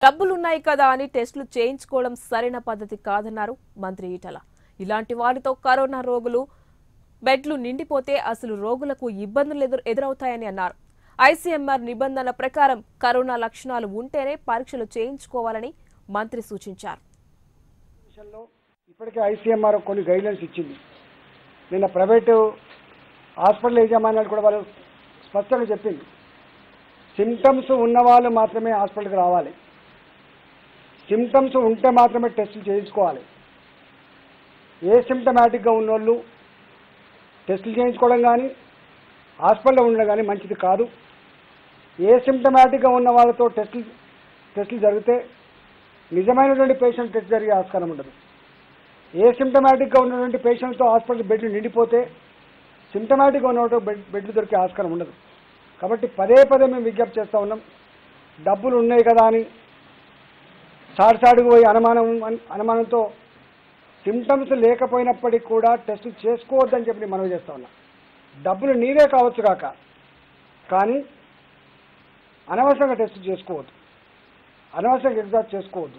డబ్బులున్నాయి కదా అని టెస్టులు చేయించుకోవడం సరైన పద్ధతి కాదన్నారు మంత్రి ఈటల ఇలాంటి వారితో కరోనా రోగులు బెడ్లు నిండిపోతే అసలు రోగులకు ఇబ్బందులు ఎదురు ఎదురవుతాయని అన్నారు ఐసీఎంఆర్ నిబంధనల ప్రకారం కరోనా లక్షణాలు ఉంటేనే పరీక్షలు చేయించుకోవాలని మంత్రి సూచించారు విషయంలో ఇప్పటికే ఐసీఎంఆర్ కొన్ని గైడ్లైన్స్ ఇచ్చింది నిన్న ప్రైవేటు హాస్పిటల్ యజమాన్యాలు కూడా వాళ్ళు స్పష్టంగా చెప్పింది సిమ్టమ్స్ ఉన్న వాళ్ళు మాత్రమే హాస్పిటల్కి రావాలి సిమ్టమ్స్ ఉంటే మాత్రమే టెస్టులు చేయించుకోవాలి ఏ సిమ్టమాటిక్గా ఉన్నోళ్ళు టెస్టులు చేయించుకోవడం కానీ హాస్పిటల్లో ఉండడం కానీ మంచిది కాదు ఏ సిమ్టమాటిక్గా ఉన్న వాళ్ళతో టెస్టులు టెస్టులు జరిగితే నిజమైనటువంటి పేషెంట్ టెస్ట్ జరిగే ఆస్కారం ఉండదు ఏ సిమ్టమాటిక్గా ఉన్నటువంటి పేషెంట్తో హాస్పిటల్ బెడ్లు నిండిపోతే సిమ్టమాటిక్గా ఉన్న బెడ్ బెడ్లు దొరికే ఆస్కారం ఉండదు కాబట్టి పదే పదే మేము విజ్ఞప్తి చేస్తూ ఉన్నాం డబ్బులు ఉన్నాయి కదా అని సాడిసాడుకు పోయి అనుమానం అనుమానంతో సిమ్టమ్స్ లేకపోయినప్పటికీ కూడా టెస్ట్ చేసుకోవద్దని చెప్పి నేను మనవి చేస్తా ఉన్నా డబ్బులు నీవే కావచ్చు కాక కానీ అనవసరంగా టెస్ట్ చేసుకోవద్దు అనవసరంగా ఎగ్జామ్ చేసుకోవద్దు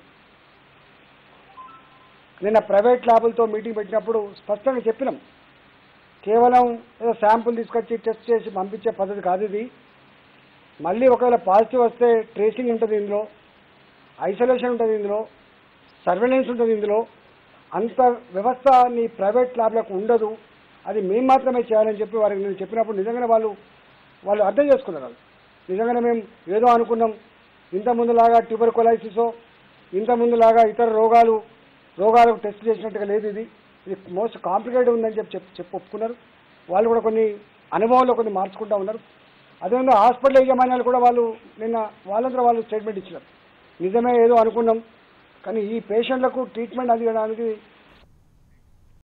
నిన్న ప్రైవేట్ ల్యాబులతో మీటింగ్ పెట్టినప్పుడు స్పష్టంగా చెప్పినాం కేవలం ఏదో శాంపుల్ తీసుకొచ్చి టెస్ట్ చేసి పంపించే పద్ధతి కాదు ఇది మళ్ళీ ఒకవేళ పాజిటివ్ వస్తే ట్రేసింగ్ ఉంటుంది ఇందులో ఐసోలేషన్ ఉంటుంది ఇందులో సర్వేలెన్స్ ఉంటుంది ఇందులో అంత వ్యవస్థ నీ ప్రైవేట్ ల్యాబ్లకు ఉండదు అది మేము మాత్రమే చేయాలని చెప్పి వారికి నేను చెప్పినప్పుడు నిజంగానే వాళ్ళు వాళ్ళు అర్థం చేసుకున్నారు వాళ్ళు నిజంగానే మేము ఏదో అనుకున్నాం ఇంత ముందులాగా ట్యూబర్కులైసిసో ఇంత ముందులాగా ఇతర రోగాలు రోగాలకు టెస్ట్ చేసినట్టుగా లేదు ఇది ఇది మోస్ట్ కాంప్లికేటెడ్ ఉందని చెప్పి చెప్పి చెప్పి ఒప్పుకున్నారు వాళ్ళు కూడా కొన్ని అనుభవంలో కొన్ని మార్చుకుంటా ఉన్నారు అదేవిధంగా హాస్పిటల్ యజమాన్యాలు కూడా వాళ్ళు నిన్న వాళ్ళందరూ వాళ్ళు స్టేట్మెంట్ ఇచ్చినారు నిజమే ఏదో అనుకున్నాం కానీ ఈ పేషెంట్లకు ట్రీట్మెంట్ అందించడానికి